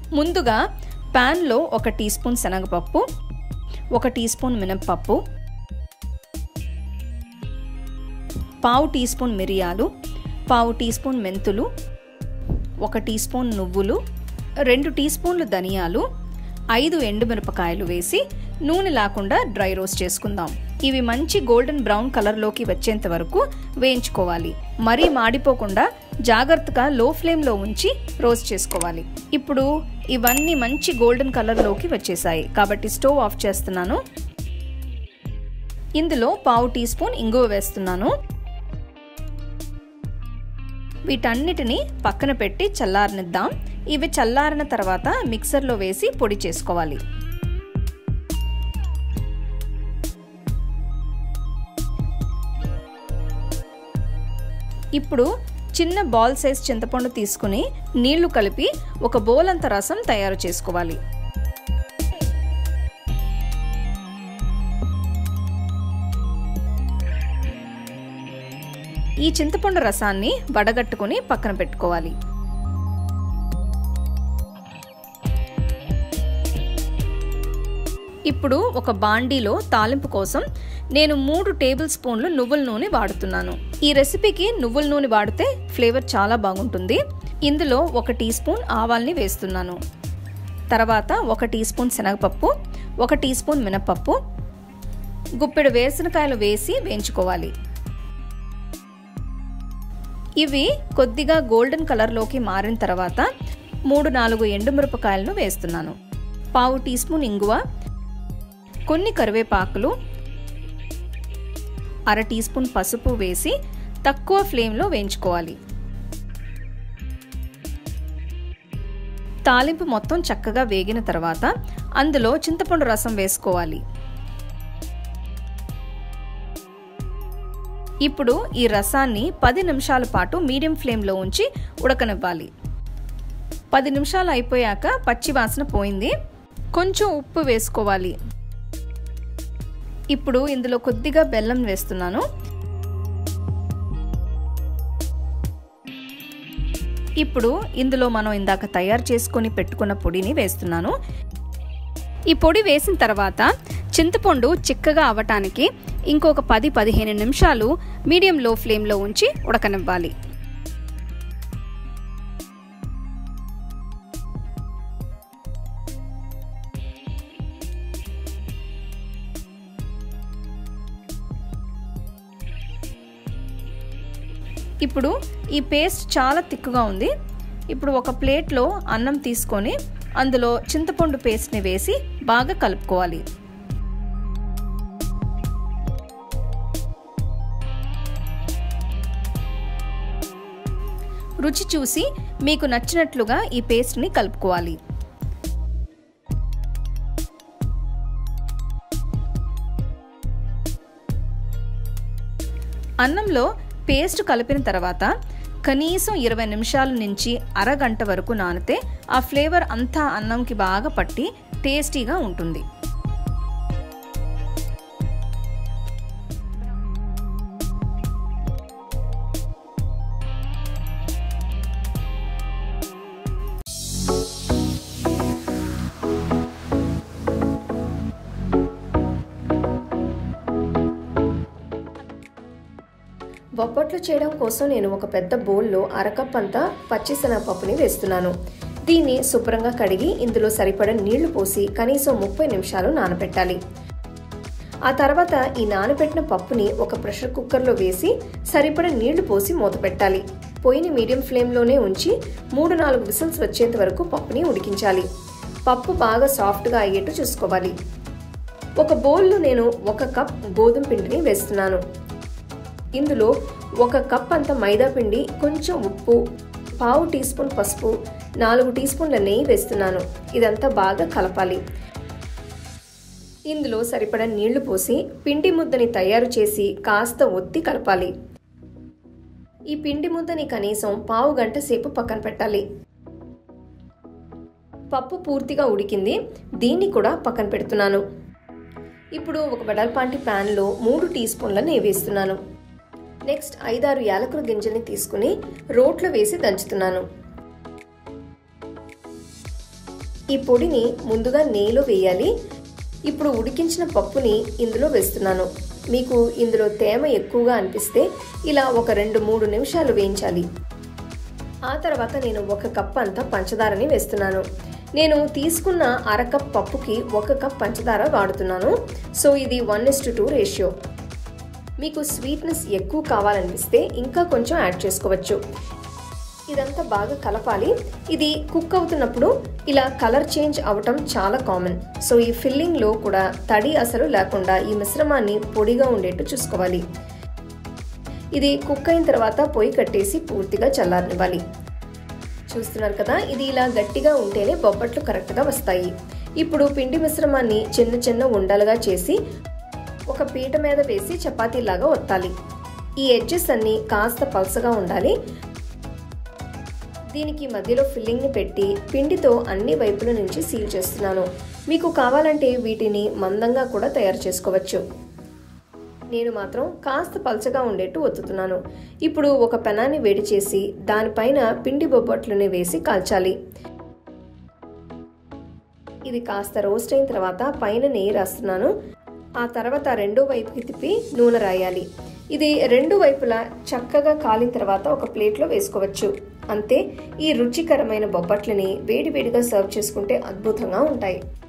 ముందుగా ప్యాన్లో ఒక టీ స్పూన్ శనగపప్పు ఒక టీ స్పూన్ మినప్పప్పు పావు టీ స్పూన్ మిరియాలు పావు టీ స్పూన్ మెంతులు ఒక టీ స్పూన్ నువ్వులు రెండు టీ స్పూన్లు ధనియాలు ఐదు ఎండుమిరపకాయలు వేసి నూనె లేకుండా డ్రై రోస్ట్ చేసుకుందాం ఇవి మంచి గోల్డెన్ బ్రౌన్ కలర్లోకి వచ్చేంత వరకు వేయించుకోవాలి మరీ మాడిపోకుండా జాగ్రత్తగా లో ఫ్లేమ్లో ఉంచి రోస్ట్ చేసుకోవాలి ఇప్పుడు ఇవన్నీ మంచి గోల్డెన్ కలర్లోకి వచ్చేసాయి కాబట్టి స్టవ్ ఆఫ్ చేస్తున్నాను ఇందులో పావు టీ స్పూన్ ఇంగువ వేస్తున్నాను వీటన్నిటిని పక్కన పెట్టి చల్లారనిద్దాం ఇవి చల్లారిన తర్వాత మిక్సర్లో వేసి పొడి చేసుకోవాలి ఇప్పుడు చిన్న బాల్ సైజ్ చింతపండు తీసుకుని నీళ్లు కలిపి ఒక బౌల్ అంత రసం తయారు చేసుకోవాలి ఈ చింతపండు రసాన్ని వడగట్టుకుని పక్కన పెట్టుకోవాలి ఇప్పుడు ఒక బాండీలో తాలింపు కోసం నేను మూడు టేబుల్ స్పూన్లు నువ్వుల నూనె వాడుతున్నాను ఈ రెసిపీకి నువ్వుల నూనె వాడితే ఫ్లేవర్ చాలా బాగుంటుంది ఇందులో ఒక టీ స్పూన్ ఆవాల్ని వేస్తున్నాను తర్వాత ఒక టీ స్పూన్ శనగపప్పు ఒక టీ స్పూన్ మినపప్పు గుప్పెడు వేరుశనకాయలు వేసి వేయించుకోవాలి ఇవి కొద్దిగా గోల్డెన్ కలర్లోకి మారిన తర్వాత మూడు నాలుగు ఎండుమిరపకాయలను వేస్తున్నాను పావు టీ స్పూన్ ఇంగువ కొన్ని కరివేపాకులు అర టీ స్పూన్ పసుపు వేసి తక్కువ ఫ్లేమ్లో వేయించుకోవాలి తాలింపు మొత్తం చక్కగా వేగిన తర్వాత అందులో చింతపండు రసం వేసుకోవాలి ఇప్పుడు ఈ రసాన్ని పది నిమిషాల పాటు మీడియం ఫ్లేమ్లో ఉంచి ఉడకనివ్వాలి పది నిమిషాలు అయిపోయాక పచ్చి వాసన పోయింది కొంచెం ఉప్పు వేసుకోవాలి ఇప్పుడు ఇందులో కొద్దిగా బెల్లం వేస్తున్నాను ఇప్పుడు ఇందులో మనం ఇందాక తయారు చేసుకొని పెట్టుకున్న పొడిని వేస్తున్నాను ఈ పొడి వేసిన తర్వాత చింతపండు చిక్కగా అవ్వటానికి ఇంకొక పది పదిహేను నిమిషాలు మీడియం లో ఫ్లేమ్లో ఉంచి ఉడకనివ్వాలి ఇప్పుడు ఈ పేస్ట్ చాలా తిక్కుగా ఉంది ఇప్పుడు ఒక ప్లేట్లో అన్నం తీసుకొని అందులో చింతపండు పేస్ట్ని వేసి బాగా కలుపుకోవాలి రుచి చూసి మీకు నచ్చినట్లుగా ఈ పేస్ట్ని కలుపుకోవాలి అన్నంలో పేస్ట్ కలిపిన తర్వాత కనీసం ఇరవై నిమిషాల నుంచి అరగంట వరకు నానితే ఆ ఫ్లేవర్ అంతా అన్నంకి బాగా పట్టి టేస్టీగా ఉంటుంది బొప్పట్లు చేయడం కోసం నేను ఒక పెద్ద బౌల్లో అరకప్ అంతా పచ్చిశనగపప్పుని వేస్తున్నాను దీన్ని శుభ్రంగా కడిగి ఇందులో సరిపడ నీళ్లు పోసి కనీసం ముప్పై నిమిషాలు నానబెట్టాలి ఆ తర్వాత ఈ నానబెట్టిన పప్పుని ఒక ప్రెషర్ కుక్కర్లో వేసి సరిపడ నీళ్లు పోసి మూత పెట్టాలి పొయ్యిని మీడియం ఫ్లేమ్లోనే ఉంచి మూడు నాలుగు విసిల్స్ వచ్చేంత వరకు పప్పుని ఉడికించాలి పప్పు బాగా సాఫ్ట్గా అయ్యేట్టు చూసుకోవాలి ఒక బౌల్లో నేను ఒక కప్ గోధుమ పిండిని వేస్తున్నాను ఇందులో ఒక కప్ అంత మైదా పిండి కొంచెం ఉప్పు పావు టీ స్పూన్ పసుపు నాలుగు టీ స్పూన్ల నెయ్యి వేస్తున్నాను ఇదంతా బాగా కలపాలి ఇందులో సరిపడ నీళ్లు పోసి పిండి ముద్దని తయారు చేసి కాస్త ఒత్తి కలపాలి ఈ పిండి ముద్దని కనీసం పావు గంట సేపు పక్కన పెట్టాలి పప్పు పూర్తిగా ఉడికింది దీన్ని కూడా పక్కన పెడుతున్నాను ఇప్పుడు ఒక వెడల్పాంటి ప్యాన్లో మూడు టీ స్పూన్ల నెయ్యి వేస్తున్నాను నెక్స్ట్ ఐదారు యాలకుల గింజల్ని తీసుకుని రోట్లో వేసి దంచుతున్నాను ఈ పొడిని ముందుగా నెయ్యిలో వేయాలి ఇప్పుడు ఉడికించిన పప్పుని ఇందులో వేస్తున్నాను మీకు ఇందులో తేమ ఎక్కువగా అనిపిస్తే ఇలా ఒక రెండు మూడు నిమిషాలు వేయించాలి ఆ తర్వాత నేను ఒక కప్ అంతా పంచదారని వేస్తున్నాను నేను తీసుకున్న అర కప్ పప్పుకి ఒక కప్ పంచదార వాడుతున్నాను సో ఇది one is to two ratio మీకు స్వీట్నెస్ ఎక్కువ కావాలనిపిస్తే ఇంకా కొంచెం యాడ్ చేసుకోవచ్చు ఇదంతా బాగా కలపాలి ఇది కుక్ అవుతున్నప్పుడు ఇలా కలర్ చేంజ్ అవటం చాలా కామన్ సో ఈ ఫిల్లింగ్లో కూడా తడి అసలు లేకుండా ఈ మిశ్రమాన్ని పొడిగా ఉండేట్టు చూసుకోవాలి ఇది కుక్ అయిన తర్వాత పొయ్యి కట్టేసి పూర్తిగా చల్లారనివ్వాలి చూస్తున్నారు కదా ఇది ఇలా గట్టిగా ఉంటేనే బొబ్బట్లు కరెక్ట్గా వస్తాయి ఇప్పుడు పిండి మిశ్రమాన్ని చిన్న చిన్న ఉండలుగా చేసి ఒక పీట మీద వేసి చపాతీలాగా ఒత్తాలి ఈ ఎడ్జెస్ అన్ని కాస్త పల్సగా ఉండాలి దీనికి మధ్యలో ఫిల్లింగ్ని పెట్టి పిండితో అన్ని వైపుల నుంచి సీల్ చేస్తున్నాను మీకు కావాలంటే వీటిని మందంగా కూడా తయారు చేసుకోవచ్చు నేను మాత్రం కాస్త పల్చగా ఉండేట్టు ఒత్తుతున్నాను ఇప్పుడు ఒక పెనాన్ని వేడి చేసి దానిపైన పిండి బొబ్బట్లని వేసి కాల్చాలి ఇది కాస్త రోస్ట్ అయిన తర్వాత పైన నెయ్యి రాస్తున్నాను ఆ తర్వాత రెండో వైపుకి తిప్పి నూనె రాయాలి ఇది రెండు వైపులా చక్కగా కాలిన తర్వాత ఒక ప్లేట్లో వేసుకోవచ్చు అంతే ఈ రుచికరమైన బొబ్బట్లని వేడివేడిగా సర్వ్ చేసుకుంటే అద్భుతంగా ఉంటాయి